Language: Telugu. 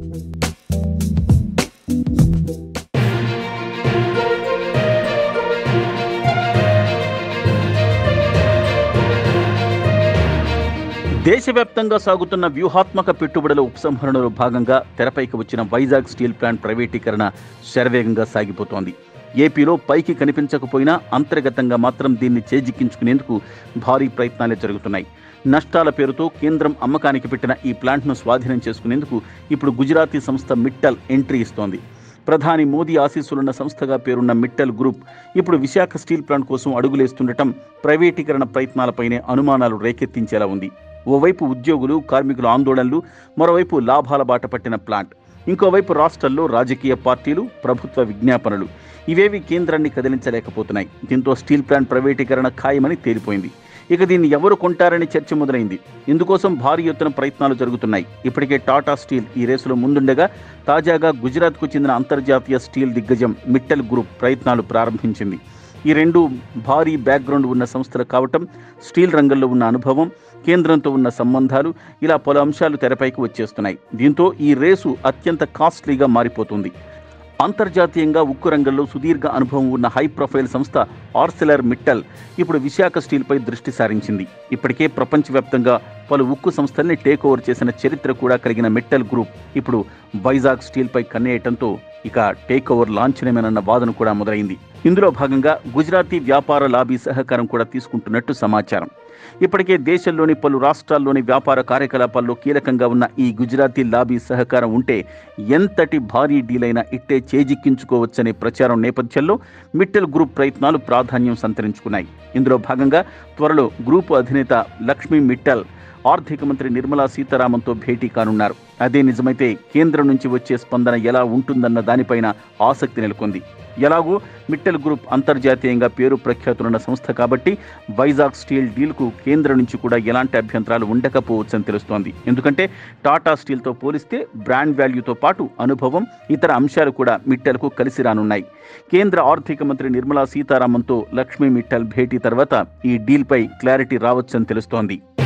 దేశవ్యాప్తంగా సాగుతున్న వ్యూహాత్మక పెట్టుబడుల ఉపసంహరణలో భాగంగా తెరపైకి వచ్చిన వైజాగ్ స్టీల్ ప్లాంట్ ప్రైవేటీకరణ శరవేగంగా సాగిపోతోంది ఏపీలో పైకి కనిపించకపోయినా అంతర్గతంగా మాత్రం దీన్ని చేజిక్కించుకునేందుకు భారీ ప్రయత్నాలే జరుగుతున్నాయి నష్టాల పేరుతో కేంద్రం అమ్మకానికి పెట్టిన ఈ ప్లాంట్ను స్వాధీనం చేసుకునేందుకు ఇప్పుడు గుజరాతీ సంస్థ మిట్టల్ ఎంట్రీ ఇస్తోంది ప్రధాని మోదీ ఆశీస్సులున్న సంస్థగా పేరున్న మిట్టల్ గ్రూప్ ఇప్పుడు విశాఖ స్టీల్ ప్లాంట్ కోసం అడుగులేస్తుండటం ప్రైవేటీకరణ ప్రయత్నాలపైనే అనుమానాలు రేకెత్తించేలా ఉంది ఓవైపు ఉద్యోగులు కార్మికుల ఆందోళనలు మరోవైపు లాభాల బాట పట్టిన ప్లాంట్ ఇంకోవైపు రాష్ట్రాల్లో రాజకీయ పార్టీలు ప్రభుత్వ విజ్ఞాపనలు ఇవేవి కేంద్రాన్ని కదిలించలేకపోతున్నాయి దీంతో స్టీల్ ప్లాంట్ ప్రైవేటీకరణ ఖాయమని తేలిపోయింది ఇక దీన్ని ఎవరు కొంటారని చర్చ మొదలైంది ఇందుకోసం భారీ ఎత్తున ప్రయత్నాలు జరుగుతున్నాయి ఇప్పటికే టాటా స్టీల్ ఈ రేసులో ముందుండగా తాజాగా గుజరాత్కు చెందిన అంతర్జాతీయ స్టీల్ దిగ్గజం మిట్టల్ గ్రూప్ ప్రయత్నాలు ప్రారంభించింది ఈ రెండు భారీ బ్యాక్గ్రౌండ్ ఉన్న సంస్థలు కావటం స్టీల్ రంగంలో ఉన్న అనుభవం కేంద్రంతో ఉన్న సంబంధాలు ఇలా పలు అంశాలు తెరపైకి వచ్చేస్తున్నాయి దీంతో ఈ రేసు అత్యంత కాస్ట్లీగా మారిపోతుంది అంతర్జాతీయంగా ఉక్కు రంగంలో సుదీర్ఘ అనుభవం ఉన్న హై ప్రొఫైల్ సంస్థ ఆర్సెలర్ మిట్టల్ ఇప్పుడు విశాఖ స్టీల్పై దృష్టి సారించింది ఇప్పటికే ప్రపంచవ్యాప్తంగా పలు ఉక్కు సంస్థల్ని టేక్ ఓవర్ చేసిన చరిత్ర కూడా కలిగిన మిట్టల్ గ్రూప్ ఇప్పుడు వైజాగ్ స్టీల్పై కన్నేయటంతో ఇక టేక్ ఓవర్ లాంఛనమేనన్న వాదన కూడా మొదలైంది ఇందులో భాగంగా గుజరాతీ వ్యాపార లాబీ సహకారం కూడా తీసుకుంటున్నట్టు సమాచారం ఇప్పటికే దేశంలోని పలు రాష్ట్రాల్లోని వ్యాపార కార్యకలాపాల్లో కీలకంగా ఉన్న ఈ గుజరాతీ లాబీ సహకారం ఉంటే ఎంతటి భారీ డీలైనా ఇట్టే చేజిక్కించుకోవచ్చనే ప్రచారం నేపథ్యంలో మిట్టల్ గ్రూప్ ప్రయత్నాలు ప్రాధాన్యం సంతరించుకున్నాయి ఇందులో భాగంగా త్వరలో గ్రూపు అధినేత లక్ష్మీ మిట్టల్ ఆర్థిక మంత్రి నిర్మలా సీతారామన్తో భేటీ కానున్నారు అదే నిజమైతే కేంద్రం నుంచి వచ్చే స్పందన ఎలా ఉంటుందన్న దానిపైన ఆసక్తి నెలకొంది ఎలాగూ మిట్టల్ గ్రూప్ అంతర్జాతీయంగా పేరు ప్రఖ్యాతులున్న సంస్థ కాబట్టి వైజాగ్ స్టీల్ డీల్కు కేంద్రం నుంచి కూడా ఎలాంటి అభ్యంతరాలు ఉండకపోవచ్చని తెలుస్తోంది ఎందుకంటే టాటా స్టీల్తో పోలిస్తే బ్రాండ్ వాల్యూతో పాటు అనుభవం ఇతర అంశాలు కూడా మిట్టల్కు కలిసి రానున్నాయి కేంద్ర ఆర్థిక మంత్రి నిర్మలా సీతారామన్తో లక్ష్మీ మిట్టల్ భేటీ తర్వాత ఈ డీల్పై క్లారిటీ రావచ్చని తెలుస్తోంది